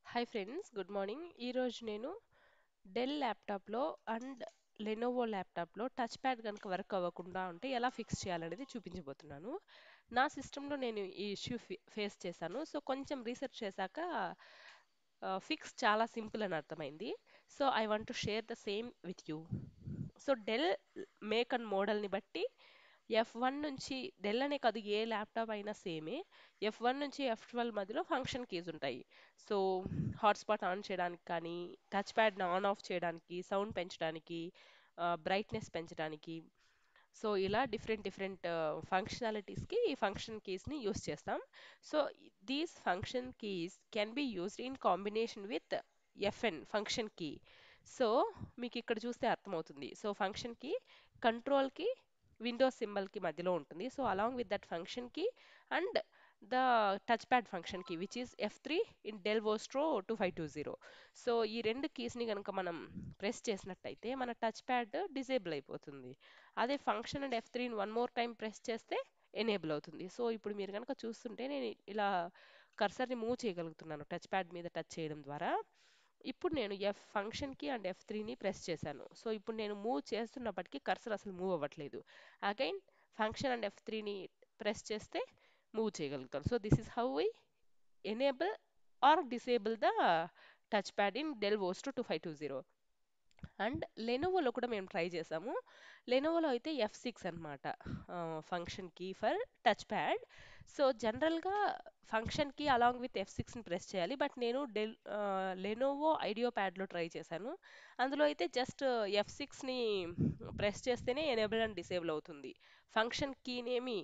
hi friends good morning ఈరోజు నేను Dell ల్యాప్టాప్లో అండ్ లెనోవో ల్యాప్టాప్లో టచ్ ప్యాడ్ కనుక వర్క్ అవ్వకుండా ఉంటే ఎలా ఫిక్స్ చేయాలనేది చూపించబోతున్నాను నా సిస్టంలో నేను ఈ ఇష్యూ ఫేస్ చేశాను సో కొంచెం రీసెర్చ్ చేశాక ఫిక్స్ చాలా సింపుల్ అని అర్థమైంది so I want to share the same with you so Dell make and మోడల్ని బట్టి ఎఫ్ వన్ నుంచి డెల్ అనే కాదు ఏ ల్యాప్టాప్ అయినా సేమే ఎఫ్ వన్ నుంచి ఎఫ్ ట్వెల్వ్ మధ్యలో ఫంక్షన్ కీస్ ఉంటాయి సో హాట్స్పాట్ ఆన్ చేయడానికి కానీ టచ్ ప్యాడ్ని ఆన్ ఆఫ్ చేయడానికి సౌండ్ పెంచడానికి బ్రైట్నెస్ పెంచడానికి సో ఇలా డిఫరెంట్ డిఫరెంట్ ఫంక్షనాలిటీస్కి ఈ ఫంక్షన్ కీస్ని యూస్ చేస్తాం so these function keys can be used in combination with FN function key so మీకు ఇక్కడ చూస్తే అర్థమవుతుంది సో ఫంక్షన్ కీ కంట్రోల్కి విండోస్ సింబల్కి మధ్యలో ఉంటుంది so along with that function key and the touch pad function key which is F three in Dell Vostro two five two zero so ఈ రెండు కీస్ని కనుక మనం ప్రెస్ చేసినట్టయితే మన టచ్ ప్యాడ్ డిజేబుల్ అయిపోతుంది అదే ఫంక్షన్ అండ్ ఎఫ్ త్రీని one more time press చేస్తే ఎనేబుల్ అవుతుంది సో ఇప్పుడు మీరు కనుక చూస్తుంటే నేను ఇలా కర్సర్ని మూవ్ చేయగలుగుతున్నాను టచ్ ప్యాడ్ మీద టచ్ చేయడం ద్వారా ఇప్పుడు నేను ఎఫ్ ఫంక్షన్కి అండ్ ఎఫ్ త్రీని ప్రెస్ చేశాను సో ఇప్పుడు నేను మూవ్ చేస్తున్నప్పటికీ కర్సర్ అసలు మూవ్ అవ్వట్లేదు అగైన్ ఫంక్షన్ అండ్ ఎఫ్ త్రీని ప్రెస్ చేస్తే మూవ్ చేయగలుగుతాను so this is how we enable or disable the touch pad in del Vostro two five two zero and లెనోవోలో కూడా మేము ట్రై చేసాము లెనోవోలో అయితే ఎఫ్ సిక్స్ అనమాట ఫంక్షన్కి ఫర్ టచ్ ప్యాడ్ సో జనరల్గా ఫంక్షన్కి అలాంగ్ విత్ ఎఫ్ సిక్స్ని ప్రెస్ చేయాలి బట్ నేను డెల్ లెనోవో ఐడియో ప్యాడ్లో ట్రై చేశాను అందులో అయితే జస్ట్ ఎఫ్ సిక్స్ని ప్రెస్ చేస్తేనే ఎనేబుల్ అండ్ డిసేబుల్ అవుతుంది ఫంక్షన్ కీనేమి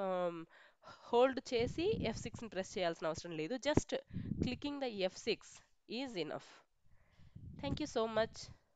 హోల్డ్ చేసి ఎఫ్ సిక్స్ని ప్రెస్ చేయాల్సిన అవసరం లేదు just clicking the F six is enough thank you so much